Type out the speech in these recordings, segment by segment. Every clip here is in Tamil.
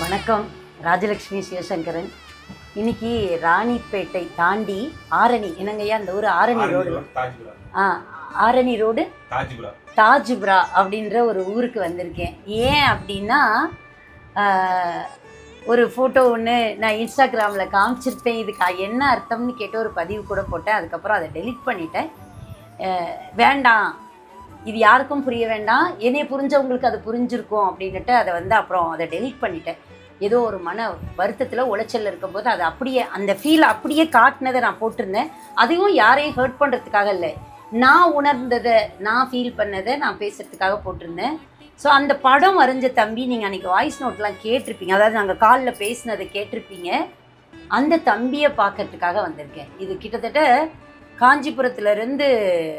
வணக்கம் ராஜலக்ஷ்மி சிவசங்கரன் இன்னைக்கு ராணிப்பேட்டை தாண்டி ஆரணி என்னங்கய்யா அந்த ஊர் ஆரணி ரோடு தாஜ்புரா ஆ ஆரணி ரோடு தாஜ்புரா தாஜ்புரா அப்படின்ற ஒரு ஊருக்கு வந்திருக்கேன் ஏன் அப்படின்னா ஆஹ், ஒரு ஃபோட்டோ ஒன்று நான் இன்ஸ்டாகிராமில் காமிச்சிருப்பேன் இதுக்கு என்ன அர்த்தம்னு கேட்டு ஒரு பதிவு கூட போட்டேன் அதுக்கப்புறம் அதை டெலீட் பண்ணிட்டேன் ஆஹ், வேண்டாம் இது யாருக்கும் புரிய வேண்டாம் என்னைய புரிஞ்சவங்களுக்கு அது புரிஞ்சிருக்கும் அப்படின்னுட்டு அதை வந்து அப்புறம் அதை டெலீட் பண்ணிட்டேன் ஏதோ ஒரு மன வருத்தத்தில் உளைச்சல் இருக்கும்போது அதை அப்படியே அந்த ஃபீல் அப்படியே காட்டினதை நான் போட்டிருந்தேன் அதையும் யாரையும் ஹர்ட் பண்ணுறதுக்காக இல்லை நான் உணர்ந்ததை நான் ஃபீல் பண்ணதை நான் பேசுறதுக்காக போட்டிருந்தேன் ஸோ அந்த படம் வரைஞ்ச தம்பி நீங்கள் அன்றைக்கி வாய்ஸ் நோட்லாம் கேட்டிருப்பீங்க அதாவது நாங்கள் காலில் பேசினதை கேட்டிருப்பீங்க அந்த தம்பியை பார்க்கறதுக்காக வந்திருக்கேன் இது கிட்டத்தட்ட காஞ்சிபுரத்துலேருந்து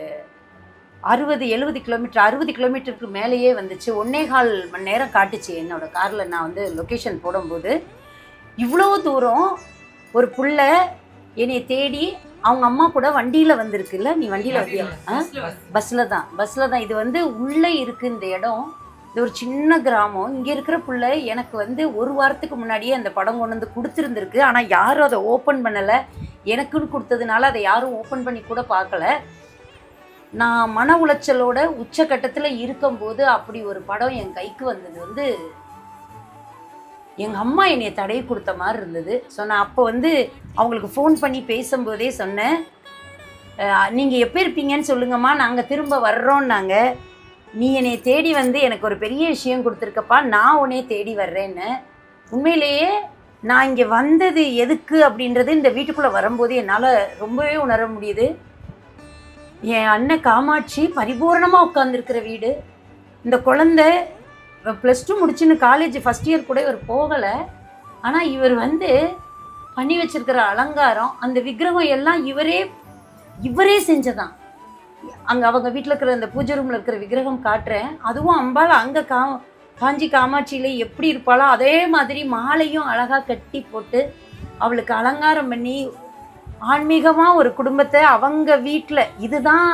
அறுபது எழுபது கிலோமீட்டர் அறுபது கிலோமீட்டருக்கு மேலேயே வந்துச்சு ஒன்னே கால் மணி நேரம் காட்டுச்சு என்னோட காரில் நான் வந்து லொக்கேஷன் போடும்போது இவ்வளோ தூரம் ஒரு புள்ள என்னை தேடி அவங்க அம்மா கூட வண்டியில் வந்திருக்குல்ல நீ வண்டியில் வந்தியா ஆ பஸ்ஸில் தான் பஸ்ஸில் தான் இது வந்து உள்ளே இருக்குது இந்த இடம் இது ஒரு சின்ன கிராமம் இங்கே இருக்கிற புள்ள எனக்கு வந்து ஒரு வாரத்துக்கு முன்னாடியே அந்த படம் கொண்டு வந்து கொடுத்துருந்துருக்கு ஆனால் யாரும் அதை ஓப்பன் பண்ணலை எனக்குன்னு கொடுத்ததுனால அதை யாரும் ஓப்பன் பண்ணி கூட பார்க்கல நான் மன உளைச்சலோட உச்சக்கட்டத்தில் இருக்கும்போது அப்படி ஒரு படம் என் கைக்கு வந்தது வந்து எங்கள் அம்மா என்னை தடவி கொடுத்த மாதிரி இருந்தது ஸோ நான் அப்போ வந்து அவங்களுக்கு ஃபோன் பண்ணி பேசும்போதே சொன்னேன் நீங்கள் எப்போ இருப்பீங்கன்னு சொல்லுங்கம்மா நாங்கள் திரும்ப வர்றோம்னாங்க நீ என்னை தேடி வந்து எனக்கு ஒரு பெரிய விஷயம் கொடுத்துருக்கப்பா நான் உன்னைய தேடி வர்றேன்னு உண்மையிலேயே நான் இங்கே வந்தது எதுக்கு அப்படின்றது இந்த வீட்டுக்குள்ளே வரும்போது என்னால் ரொம்பவே உணர முடியுது என் அண்ணன் காமாட்சி பரிபூரணமாக உட்காந்துருக்கிற வீடு இந்த குழந்தை ப்ளஸ் டூ முடிச்சுன்னு காலேஜ் ஃபஸ்ட் இயர் கூட இவர் போகலை ஆனால் இவர் வந்து பண்ணி வச்சிருக்கிற அலங்காரம் அந்த விக்கிரகம் எல்லாம் இவரே இவரே செஞ்சதான் அங்கே அவங்க வீட்டில் இருக்கிற அந்த பூஜை ரூமில் இருக்கிற விக்கிரகம் காட்டுறேன் அதுவும் அம்பாள் அங்கே கா காஞ்சி காமாட்சியில் எப்படி இருப்பாளோ அதே மாதிரி மாலையும் அழகாக கட்டி போட்டு அவளுக்கு அலங்காரம் பண்ணி ஆன்மீகமாக ஒரு குடும்பத்தை அவங்க வீட்டில் இதுதான்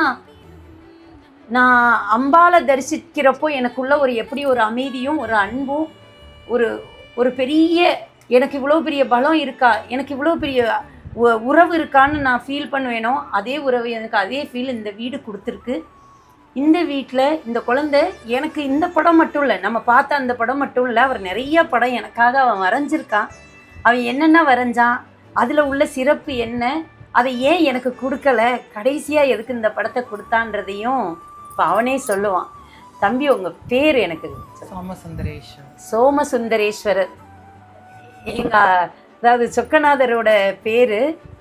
நான் அம்பாலை தரிசிக்கிறப்போ எனக்குள்ள ஒரு எப்படி ஒரு அமைதியும் ஒரு அன்பும் ஒரு ஒரு பெரிய எனக்கு இவ்வளோ பெரிய பலம் இருக்கா எனக்கு இவ்வளோ பெரிய உ- உறவு இருக்கான்னு நான் ஃபீல் பண்ணுவேனோ அதே உறவு எனக்கு அதே ஃபீல் இந்த வீடு கொடுத்துருக்கு இந்த வீட்டில் இந்த குழந்தை எனக்கு இந்த படம் மட்டும் இல்லை நம்ம பார்த்த அந்த படம் மட்டும் இல்லை அவர் நிறைய படம் எனக்காக அவன் வரைஞ்சிருக்கான் அவன் என்னென்ன வரைஞ்சான் அதில் உள்ள சிறப்பு என்ன அதை ஏன் எனக்கு கொடுக்கல கடைசியாக எதுக்கு இந்த படத்தை கொடுத்தான்றதையும் இப்போ அவனே சொல்லுவான் தம்பி உங்கள் பேர் எனக்கு சோமசுந்தரேஷன் சோமசுந்தரேஸ்வரர் எங்க அதாவது சொக்கநாதரோட பேரு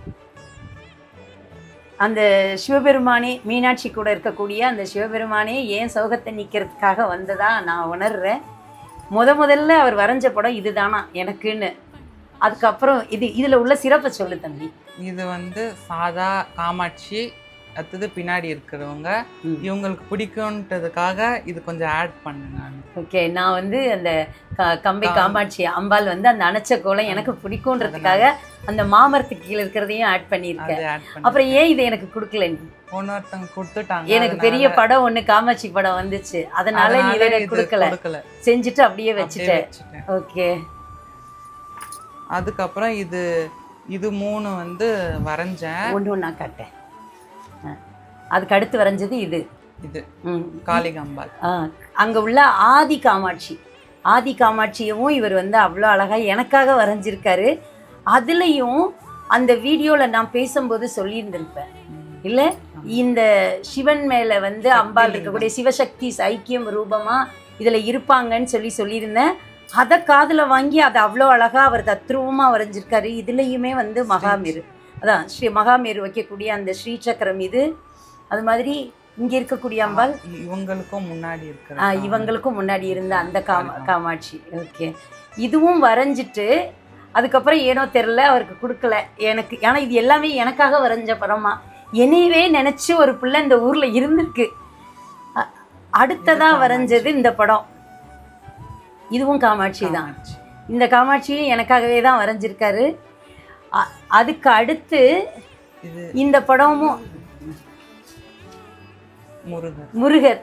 அந்த சிவபெருமானே மீனாட்சி கூட இருக்கக்கூடிய அந்த சிவபெருமானே ஏன் சோகத்தை நிற்கிறதுக்காக வந்ததா நான் உணர்றேன் முத முதல்ல அவர் வரைஞ்ச படம் இதுதானா எனக்குன்னு அதுக்கப்புறம் இது இதில் உள்ள சிறப்பை சொல்லு தம்பி இது வந்து சாதா காமாட்சி அடுத்தது பின்னாடி இருக்கிறவங்க ம். இவங்களுக்கு பிடிக்கும்ன்றதுக்காக இது கொஞ்சம் ஆட் பண்ணேன் நான் ஓகே நான் வந்து அந்த க- கம்பை காம். காமாட்சி அம்பாள் வந்து அந்த அணைச்ச கோலம் எனக்கு பிடிக்குன்றதுக்காக அந்த மாமரத்துக்கு கீழே இருக்கிறதையும் ஆட் பண்ணியிருக்கேன் அது ஆட் பண்ணேன் அப்புறம் ஏன் இதை எனக்கு கொடுக்கல நீ ஒன்னொருத்தவங்க கொடுத்துட்டாங்க எனக்கு பெரிய படம் ஒண்ணு காமாட்சி படம் வந்துச்சு அதனால நீ இதை எனக்கு கொடுக்கல கொடுக்கல செஞ்சுட்டு அப்படியே அப்படியே வச்சுட்டேன் வச்சுட்டேன் ஓகே அதுக்கப்புறம் இது இது மூணு வந்து வரைஞ்சேன் ஒன்று ஒன்றா காட்டேன் ஆ. அதுக்கு அடுத்து வரைஞ்சது இது இது ம். காளிகாம்பாள் ஆ, அங்க உள்ள ஆதி காமாட்சி ஆதி காமாட்சியவும் இவர் வந்து அவ்வளோ அழகா எனக்காக வரைஞ்சிருக்காரு அதுலேயும் அந்த வீடியோவில் நான் பேசும்போது சொல்லியிருந்திருப்பேன் இல்லை இந்த சிவன் மேலே வந்து அம்பாள் இருக்கக்கூடிய சிவசக்தி ஐக்கியம் ரூபமாக இதில் இருப்பாங்கன்னு சொல்லி சொல்லியிருந்தேன் அதை காதில் வாங்கி அதை அவ்வளோ அழகாக அவர் தத்ரூபமாக வரைஞ்சிருக்காரு இதுலேயுமே வந்து மகாமேரு அதான் ஸ்ரீ மகாமேரு வைக்கக்கூடிய அந்த ஸ்ரீசக்கரம் இது அது மாதிரி இங்கே இருக்கக்கூடிய அம்பாள் இவங்களுக்கும் முன்னாடி இருக்கிற ஆ, இவங்களுக்கும் முன்னாடி இருந்த அந்த காமா காமாட்சி ஓகே இதுவும் வரைஞ்சிட்டு அதுக்கப்புறம் ஏனோ தெரில அவருக்கு கொடுக்கல எனக்கு ஏன்னா இது எல்லாமே எனக்காக வரைஞ்ச படமா என்னையவே நினச்சி ஒரு பிள்ளை இந்த ஊரில் இருந்திருக்கு அ- அடுத்ததா இது வரைஞ்சது இந்த படம் இதுவும் காமாட்சி தான் காமாட்சி. இந்த காமாட்சியும் எனக்காகவே தான் வரைஞ்சிருக்காரு அ- அதுக்கு அடுத்து இது இந்த படமும் முருகர் முருகர்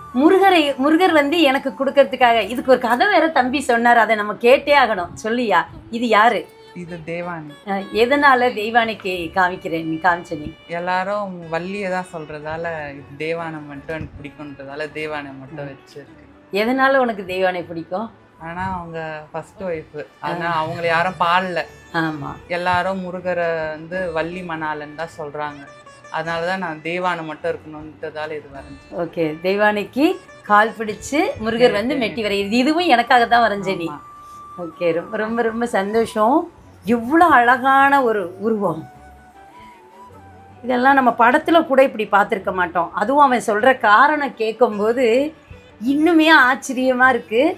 முருகரை முருகர் வந்து எனக்கு கொடுக்கறதுக்காக இதுக்கு ஒரு கதை வேற தம்பி சொன்னார் அதை நம்ம கேட்டே ஆகணும் சொல்லியா இது யாரு இது தேவானி அஹ் எதனால தெய்வானைக்கு காமிக்கிறேன் நீ காமிச்ச நீ எல்லாரும் வள்ளியை தான் சொல்றதால இது தேவானை மட்டும் எனக்கு பிடிக்குன்றதால தேவானை மட்டும் வச்சிருக்கு எதனால உனக்கு தெய்வானை பிடிக்கும் ஆனா அவங்க ஃபர்ஸ்ட் ஒய்ஃப் அதனால அவங்கள யாரும் பாடல ஆமா எல்லாரும் முருகரை வந்து வள்ளி மணாலன்னு தான் சொல்றாங்க அதனால தான் நான் தேவானை மட்டும் இருக்கணுன்றதால இது வரைஞ்சேன் ஓகே தெய்வானைக்கு கால் பிடிச்சு முருகர் வந்து மெட்டி வரை இதுவும் எனக்காக தான் வரைஞ்ச நீ ஆமா. ஓகே ரொம்ப ரொம்ப ரொம்ப சந்தோஷம் இவ்வளோ அழகான ஒரு உருவம் இதெல்லாம் நம்ம படத்தில் கூட இப்படி பார்த்துருக்க மாட்டோம் அதுவும் அவன் சொல்கிற காரணம் கேட்கும்போது இன்னுமே ஆச்சரியமாக இருக்குது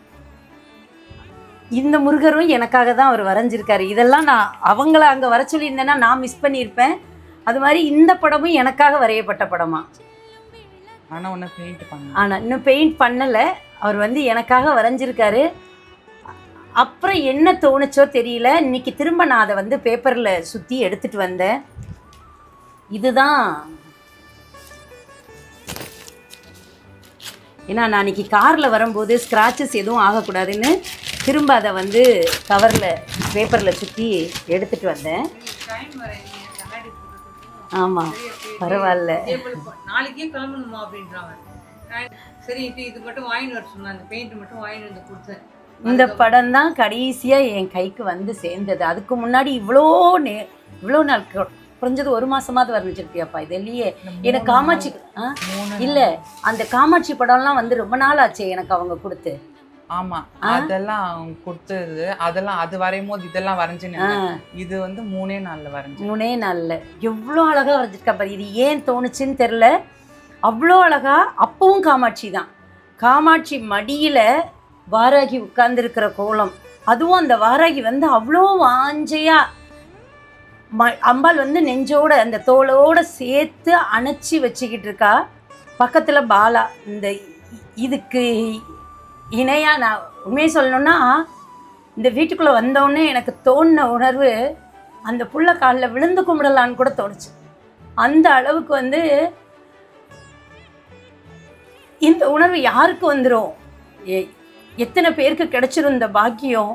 இந்த முருகரும் எனக்காக தான் அவர் வரைஞ்சிருக்காரு இதெல்லாம் நான் அவங்கள அங்கே வர சொல்லியிருந்தேன்னா நான் மிஸ் பண்ணியிருப்பேன் அது மாதிரி இந்த படமும் எனக்காக வரையப்பட்ட படமா ஆனா ஒன்னு பெயிண்ட் பண்ண ஆனால் இன்னும் பெயிண்ட் பண்ணலை அவர் வந்து எனக்காக வரைஞ்சிருக்காரு அப்புறம் என்ன தோணுச்சோ தெரியல இன்னைக்கு திரும்ப நான் அதை வந்து பேப்பரில் சுற்றி எடுத்துட்டு வந்தேன் இதுதான் ஏன்னா நான் அன்னைக்கு காரில் வரும்போது ஸ்க்ராச்சஸ் எதுவும் ஆகக்கூடாதுன்னு திரும்ப அதை வந்து கவரில் பேப்பரில் சுற்றி எடுத்துட்டு வந்தேன் ஆமாம் பரவாயில்ல நாளைக்கே கிளம்பணுமா அப்படின்றாங்க நான் சரி இது இது மட்டும் வாங்கிட்டு வர சொன்னேன் அந்த பெயிண்ட் மட்டும் வாங்கிட்டு வந்து கொடுத்தேன் இந்த படம் தான் கடைசியாக என் கைக்கு வந்து சேர்ந்தது அதுக்கு முன்னாடி இவ்வளோ நே இவ்வளோ நாள் கு- குறைஞ்சது ஒரு மாசமாவது வரைஞ்சிருப்பியாப்பா இது இல்லையே எனக்கு காமாட்சி ஆ மூணு இல்லை அந்த காமாட்சி படம்லாம் வந்து ரொம்ப நாள் ஆச்சே எனக்கு அவங்க கொடுத்து ஆமா அதெல்லாம் அவங்க கொடுத்தது அதெல்லாம் அது வரையும் போது இதெல்லாம் வரைஞ்சுன்னு ஆ இது வந்து மூணே நாள்ல வரைஞ்சேன் மூணே நாளில் எவ்வளோ அழகாக வரைஞ்சிருக்கா பாரு இது ஏன் தோணுச்சுன்னு தெரில அவ்வளோ அழகா அப்பவும் காமாட்சி தான் காமாட்சி மடியில் வாராகி உட்கார்ந்துருக்கிற கோலம் அதுவும் அந்த வாராகி வந்து அவ்வளோ வாஞ்சையா ம அம்பாள் வந்து நெஞ்சோட அந்த தோளோட சேர்த்து அணைச்சி வச்சுக்கிட்டு இருக்கா பக்கத்தில் பாலா இந்த இ- இதுக்கு இணையா நான் உண்மையை சொல்லணும்னா இந்த வீட்டுக்குள்ளே வந்தோடனே எனக்கு தோணின உணர்வு அந்த புள்ள காலில் விழுந்து கும்பிடலான்னு கூட தோணுச்சு அந்த அளவுக்கு வந்து இந்த உணர்வு யாருக்கு வந்துடும் எ- எத்தனை பேருக்கு கிடைச்சிரும் இந்த பாக்கியம்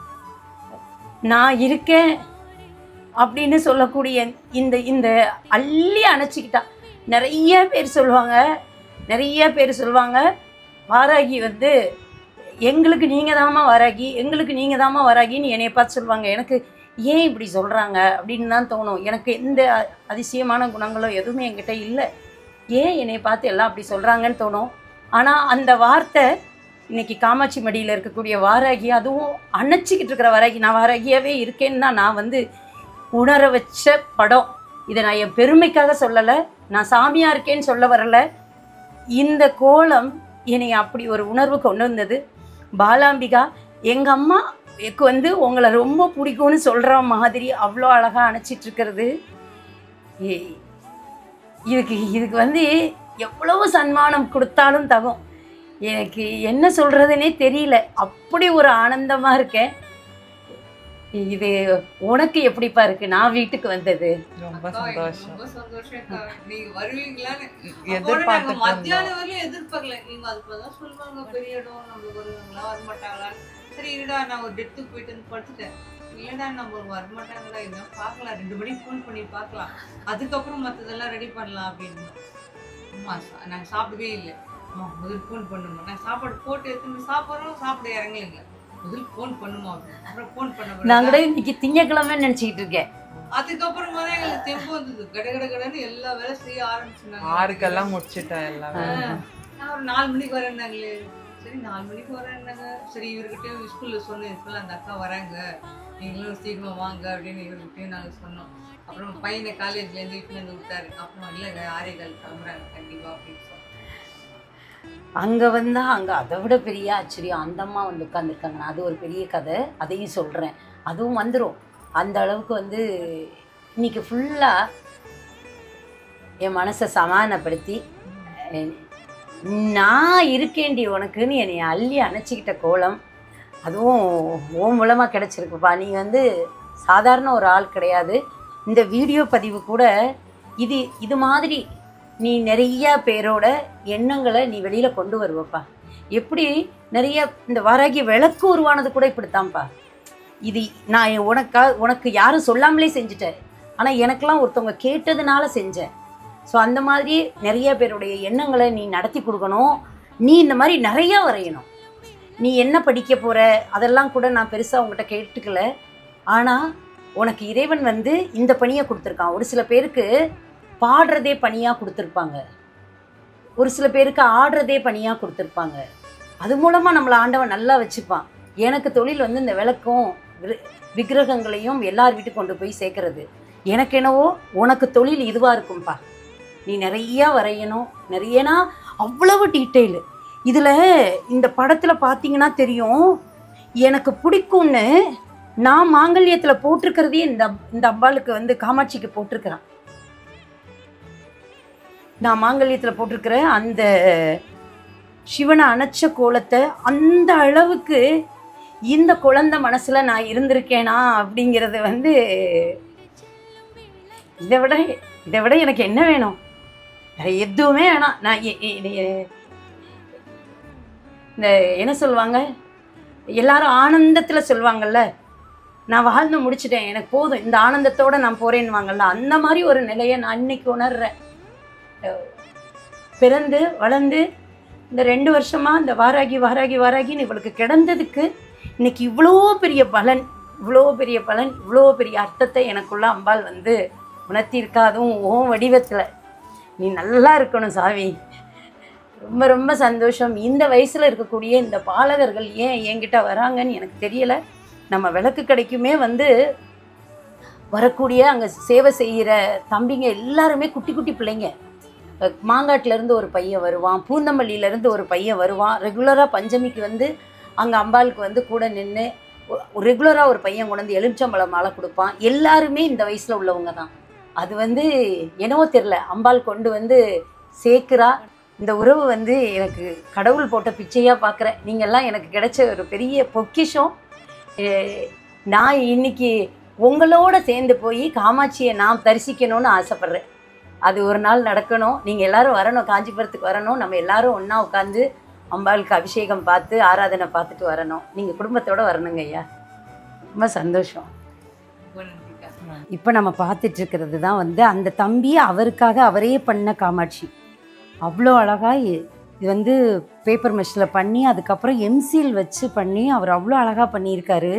நான் இருக்கேன் அப்படின்னு சொல்லக்கூடிய இந்த இந்த அள்ளி அணைச்சிக்கிட்டா நிறைய பேர் சொல்லுவாங்க நிறைய பேர் சொல்லுவாங்க வாராகி வந்து எங்களுக்கு நீங்கள் தாம்மா வாராகி எங்களுக்கு நீங்கள் தாம்மா வாராகின்னு என்னைய பார்த்து சொல்லுவாங்க எனக்கு ஏன் இப்படி சொல்கிறாங்க அப்படின்னு தான் தோணும் எனக்கு எந்த அ- அதிசயமான குணங்களோ எதுவுமே என்கிட்ட இல்லை ஏன் என்னைய பார்த்து எல்லாம் அப்படி சொல்கிறாங்கன்னு தோணும் ஆனால் அந்த வார்த்தை இன்னைக்கு காமாட்சி மடியில் இருக்கக்கூடிய வாராகி அதுவும் அணைச்சிக்கிட்டு இருக்கிற வாராகி நான் வாராகியாவே இருக்கேன்னு தான் நான் வந்து உணர வச்ச படம் இதை நான் என் பெருமைக்காக சொல்லலை நான் சாமியாக இருக்கேன்னு சொல்ல வரல இந்த கோலம் என்னை அப்படி ஒரு உணர்வு கொண்டு வந்தது பாலாம்பிகா எங்கள் அம்மாக்கு வந்து உங்களை ரொம்ப பிடிக்கும்னு சொல்கிற மாதிரி அவ்வளோ அழகாக அணைச்சிட்டு இருக்கிறது ஏ- இதுக்கு இதுக்கு வந்து எவ்வளவு சன்மானம் கொடுத்தாலும் தகும் எனக்கு என்ன சொல்கிறதுனே தெரியல அப்படி ஒரு ஆனந்தமாக இருக்கேன் இது உனக்கு எப்படிப்பா இருக்கு நான் வீட்டுக்கு வந்தது ரொம்ப அக்கா, எனக்கு சந்தோஷம் ரொம்ப சந்தோஷம் அக்கா. நீங்க வருவீங்களான்னு அப்போட நாங்க எதிர்பார்த்துட்டு இருந்தோம். மத்தியானம் வரையும் எதிர்பார்க்கல நீங்க அதுக்குதான் சொல்லுவாங்க பெரிய இடம் நம்மளுக்கு வருவாங்களா வரமாட்டாங்களா சரி இருடா நான் ஒரு டெத்துக்கு போயிட்டு வந்து படுத்துட்டேன் இல்லடா நம்ம வரமாட்டாங்களா என்ன பார்க்கலாம் ரெண்டு மணிக்கு ஃபோன் பண்ணி பார்க்கலாம் அதுக்கப்புறம் மற்றதெல்லாம் ரெடி பண்ணலாம் அப்படின்னு அம்மா சா- நாங்க சாப்பிடவே இல்லை அம்மா முதல் ஃபோன் பண்ணுமா நான் சாப்பாடு போட்டு எடுத்துன்னு சாப்பிட்றோம் சாப்பிட இறங்கலைங்க முதல் ஃபோன் பண்ணுமா அப்படின்னு. அப்புறம் ஃபோன் பண்ண நான் கூட பிறகு இன்னைக்கு திங்கக்கிழமைன்னு நினச்சிக்கிட்டு இருக்கேன் அதுக்கப்புறமா தான் எங்களுக்கு தெம்பு வந்தது கட கட கடன்னு எல்லா வேலை செய்ய ஆரம்பிச்சுனாங்க ஆறுக்கெல்லாம் முடிச்சிட்டேன் எல்லாமே நான் ஒரு நாலு மணிக்கு வரேன்னாங்களே சரி நாலு மணிக்கு வரேன்னாங்க சரி இவர்கிட்டயும் ஸ்கூல்ல சொன்னேன் இதுக்குள்ள அந்த அக்கா வராங்க நீங்களும் சீக்கிரமா வாங்க அப்படின்னு இவர்கிட்டயும் நாங்க சொன்னோம் அப்புறம் பையனை காலேஜ்ல இருந்து வீட்டுல இருந்து விட்டாரு அப்புறம் இல்லைங்க ஆரேகால் கிளம்புறாங்க கண்டிப்பா அப்படின்னு சொன்னோம் அங்கே வந்தால் அங்கே அதை விட பெரிய ஆச்சரியம் அந்த அம்மா வந்து உட்காந்துருக்காங்க அது ஒரு பெரிய கதை அதையும் சொல்கிறேன் அதுவும் வந்துடும் அந்த அளவுக்கு வந்து இன்னைக்கு ஃபுல்லாக என் மனசை சமாதானப்படுத்தி அஹ், நான் இருக்கேன்டி உனக்குன்னு என்னை அள்ளி அணைச்சிக்கிட்ட கோலம் அதுவும் ஓ மூலமாக கிடச்சிருக்குப்பா நீ வந்து சாதாரண ஒரு ஆள் கிடையாது இந்த வீடியோ பதிவு கூட இது இது மாதிரி நீ நிறைய பேரோட எண்ணங்களை நீ வெளியில் கொண்டு வருவப்பா எப்படி நிறைய இந்த வாராகி விளக்கு உருவானது கூட இப்படித்தான்ப்பா இது நான் உனக்கா உனக்கு யாரும் சொல்லாமலே செஞ்சுட்டேன் ஆனால் எனக்கெல்லாம் ஒருத்தவங்க கேட்டதுனால செஞ்சேன் ஸோ அந்த மாதிரி நிறைய பேருடைய எண்ணங்களை நீ நடத்தி கொடுக்கணும் நீ இந்த மாதிரி நிறையா வரையணும் நீ என்ன படிக்க போகிற அதெல்லாம் கூட நான் பெருசாக உங்ககிட்ட கேட்டுக்கல ஆனால் உனக்கு இறைவன் வந்து இந்த பணியை கொடுத்துருக்கான் ஒரு சில பேருக்கு பாடுறதே பணியாக கொடுத்துருப்பாங்க ஒரு சில பேருக்கு ஆடுறதே பணியாக கொடுத்துருப்பாங்க அது மூலமாக நம்மளை ஆண்டவன் நல்லா வச்சுப்பான் எனக்கு தொழில் வந்து இந்த விளக்கும் விரு- விக்கிரகங்களையும் எல்லார் வீட்டுக்கு கொண்டு போய் சேர்க்கறது எனக்கு என்னவோ உனக்கு தொழில் இதுவாக இருக்கும்பா நீ நிறைய வரையணும் நிறையனா அவ்வளவு டீட்டெயிலு இதில் இந்த படத்தில் பார்த்தீங்கன்னா தெரியும் எனக்கு பிடிக்கும்னு நான் மாங்கல்யத்தில் போட்டிருக்கிறதையே இந்த இந்த அம்பாளுக்கு வந்து காமாட்சிக்கு போட்டிருக்கிறேன் நான் மாங்கல்யத்தில் போட்டிருக்கிற அந்த சிவனை அணைச்ச கோலத்தை அந்த அளவுக்கு இந்த குழந்தை மனசில் நான் இருந்திருக்கேனா அப்படிங்கிறது வந்து இதை விட இதை விட எனக்கு என்ன வேணும் வேற எதுவுமே வேணாம் நான் எ- எ- எ- இந்த என்ன சொல்லுவாங்க எல்லாரும் ஆனந்தத்தில் சொல்லுவாங்கல்ல நான் வாழ்ந்து முடிச்சிட்டேன் எனக்கு போதும் இந்த ஆனந்தத்தோட நான் போறேன்னுவாங்கல்ல அந்த மாதிரி ஒரு நிலையை நான் இன்னைக்கு உணர்றேன் அஹ் பிறந்து வளர்ந்து இந்த ரெண்டு வருஷமா இந்த வாராகி வாராகி வாராகின்னு இவளுக்கு கிடந்ததுக்கு இன்னைக்கு இவ்வளோ பெரிய பலன் இவ்வளோ பெரிய பலன் இவ்வளோ பெரிய அர்த்தத்தை எனக்குள்ள அம்பாள் வந்து உணர்த்தியிருக்கா அதுவும் ஓ வடிவத்தில் நீ நல்லா இருக்கணும் சாமி ரொம்ப ரொம்ப சந்தோஷம் இந்த வயசில் இருக்கக்கூடிய இந்த பாலகர்கள் ஏன் என்கிட்ட வராங்கன்னு எனக்கு தெரியல நம்ம விளக்கு கடைக்குமே வந்து வரக்கூடிய அங்கே சேவை செய்கிற தம்பிங்க எல்லாருமே குட்டி குட்டி பிள்ளைங்க அஹ் மாங்காட்டுலேருந்து ஒரு பையன் வருவான் பூந்தமல்லியிலேருந்து ஒரு பையன் வருவான் ரெகுலராக பஞ்சமிக்கு வந்து அங்கே அம்பாளுக்கு வந்து கூட நின்று ரெகுலராக ஒரு பையன் கொண்டு வந்து எலுமிச்சம்பழம் மாலை கொடுப்பான் எல்லாருமே இந்த வயசில் உள்ளவங்க தான் அது வந்து என்னவோ தெரில அம்பாள் கொண்டு வந்து சேர்க்குறா இந்த உறவு வந்து எனக்கு கடவுள் போட்ட பிச்சையாக பார்க்குறேன் நீங்கள்லாம் எனக்கு கிடைச்ச ஒரு பெரிய பொக்கிஷம் எ- நான் இன்னைக்கு உங்களோட சேர்ந்து போய் காமாட்சியை நான் தரிசிக்கணும்னு ஆசைப்பட்றேன் அது ஒரு நாள் நடக்கணும் நீங்கள் எல்லாரும் வரணும் காஞ்சிபுரத்துக்கு வரணும் நம்ம எல்லாரும் ஒன்றா உட்காந்து அம்பாளுக்கு அபிஷேகம் பார்த்து ஆராதனை பார்த்துட்டு வரணும் நீங்கள் குடும்பத்தோட வரணுங்க ஐயா ரொம்ப சந்தோஷம் ரொம்ப நன்றிக்கா இப்போ நம்ம பார்த்துட்டு இருக்கிறது தான் வந்து அந்த தம்பி அவருக்காக அவரே பண்ண காமாட்சி அவ்வளோ அழகாக இது வந்து பேப்பர் மெஷில் பண்ணி அதுக்கப்புறம் எம்சில் வச்சு பண்ணி அவர் அவ்வளோ அழகாக பண்ணியிருக்காரு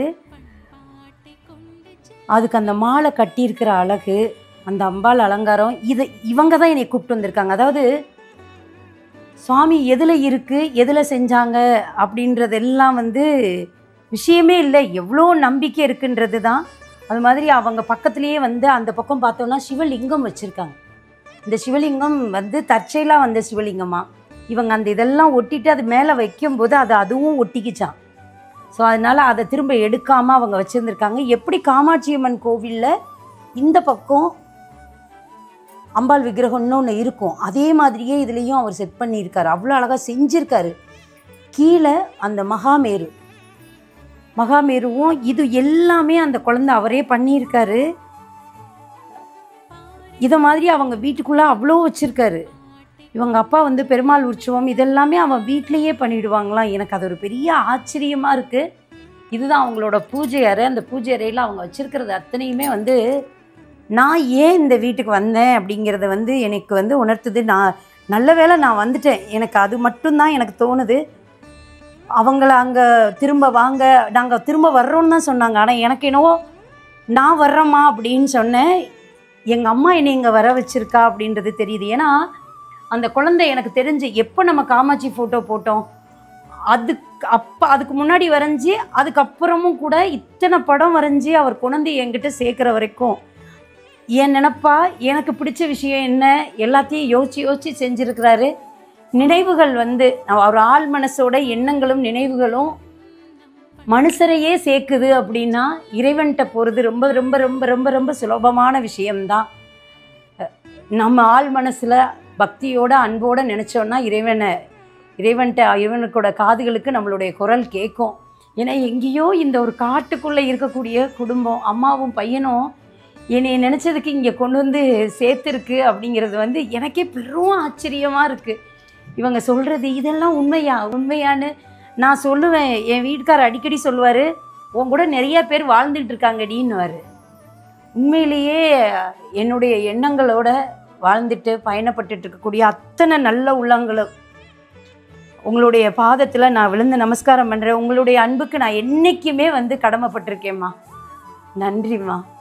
அதுக்கு அந்த மாலை கட்டியிருக்கிற அழகு அந்த அம்பாள் அலங்காரம் இது இவங்க தான் என்னை கூப்பிட்டு வந்திருக்காங்க அதாவது சுவாமி எதில் இருக்குது எதில் செஞ்சாங்க அப்படின்றதெல்லாம் வந்து விஷயமே இல்லை எவ்வளோ நம்பிக்கை இருக்குன்றது தான் அது மாதிரி அவங்க பக்கத்துலேயே வந்து அந்த பக்கம் பார்த்தோம்னா சிவலிங்கம் வச்சுருக்காங்க இந்த சிவலிங்கம் வந்து தற்செயலாக வந்த சிவலிங்கமா இவங்க அந்த இதெல்லாம் ஒட்டிட்டு அது மேலே வைக்கும்போது அது அதுவும் ஒட்டிக்கிச்சான் ஸோ அதனால் அதை திரும்ப எடுக்காமல் அவங்க வச்சுருந்துருக்காங்க எப்படி காமாட்சி அம்மன் கோவிலில் இந்த பக்கம் அம்பாள் விக்கிரகம் இன்னொன்று இருக்கும் அதே மாதிரியே இதுலேயும் அவர் செட் பண்ணியிருக்காரு அவ்வளோ அழகாக செஞ்சுருக்காரு கீழே அந்த மகாமேரு மகாமேருவும் இது எல்லாமே அந்த குழந்தை அவரே பண்ணியிருக்காரு இதை மாதிரி அவங்க வீட்டுக்குள்ளே அவ்வளோ வச்சுருக்காரு இவங்க அப்பா வந்து பெருமாள் உற்சவம் இதெல்லாமே அவன் வீட்லேயே பண்ணிடுவாங்களாம் எனக்கு அது ஒரு பெரிய ஆச்சரியமாக இருக்குது இதுதான் அவங்களோட பூஜை அறை அந்த பூஜை அறையில் அவங்க வச்சுருக்கிறது அத்தனையுமே வந்து நான் ஏன் இந்த வீட்டுக்கு வந்தேன் அப்படிங்கிறத வந்து எனக்கு வந்து உணர்த்துது நான் நல்ல வேளை நான் வந்துட்டேன் எனக்கு அது மட்டும்தான் எனக்கு தோணுது அவங்கள அங்கே திரும்ப வாங்க நாங்கள் திரும்ப வர்றோன்னு தான் சொன்னாங்க ஆனால் எனக்கு என்னவோ நான் வர்றேம்மா அப்படின்னு சொன்னேன் எங்கள் அம்மா என்னை இங்கே வர வச்சிருக்கா அப்படின்றது தெரியுது ஏன்னா அந்த குழந்தை எனக்கு தெரிஞ்சு எப்போ நம்ம காமாட்சி ஃபோட்டோ போட்டோம் அதுக்கு அப்போ அதுக்கு முன்னாடி வரைஞ்சி அதுக்கப்புறமும் கூட இத்தனை படம் வரைஞ்சி அவர் குழந்தை என்கிட்ட சேர்க்குற வரைக்கும் என் நினப்பா எனக்கு பிடிச்ச விஷயம் என்ன எல்லாத்தையும் யோசிச்சு யோசிச்சு செஞ்சுருக்கிறாரு நினைவுகள் வந்து அவர் ஆள் மனசோட எண்ணங்களும் நினைவுகளும் மனுஷரையே சேர்க்குது அப்படின்னா இறைவன்கிட்ட போகிறது ரொம்ப ரொம்ப ரொம்ப ரொம்ப ரொம்ப சுலபமான விஷயம்தான் அஹ் நம்ம ஆள் மனசில் பக்தியோட அன்போட நினச்சோன்னா இறைவனை இறைவன்கிட்ட இறைவனுக்கோட காதுகளுக்கு நம்மளுடைய குரல் கேட்கும் ஏன்னா எங்கேயோ இந்த ஒரு காட்டுக்குள்ளே இருக்கக்கூடிய குடும்பம் அம்மாவும் பையனும் என்னை நினச்சதுக்கு இங்கே கொண்டு வந்து சேர்த்துருக்கு அப்படிங்கிறது வந்து எனக்கே பெரும் ஆச்சரியமாக இருக்குது இவங்க சொல்கிறது இதெல்லாம் உண்மையா உண்மையான்னு நான் சொல்லுவேன் என் வீட்டுக்காரர் அடிக்கடி சொல்லுவார் உன் கூட நிறைய பேர் வாழ்ந்துட்டு இருக்காங்கடின்னுவார் உண்மையிலேயே என்னுடைய எண்ணங்களோட வாழ்ந்துட்டு பயணப்பட்டுட்டு இருக்கக்கூடிய அத்தனை நல்ல உள்ளங்களும் உங்களுடைய பாதத்தில் நான் விழுந்து நமஸ்காரம் பண்ணுறேன் உங்களுடைய அன்புக்கு நான் என்றைக்குமே வந்து கடமைப்பட்டிருக்கேம்மா நன்றிம்மா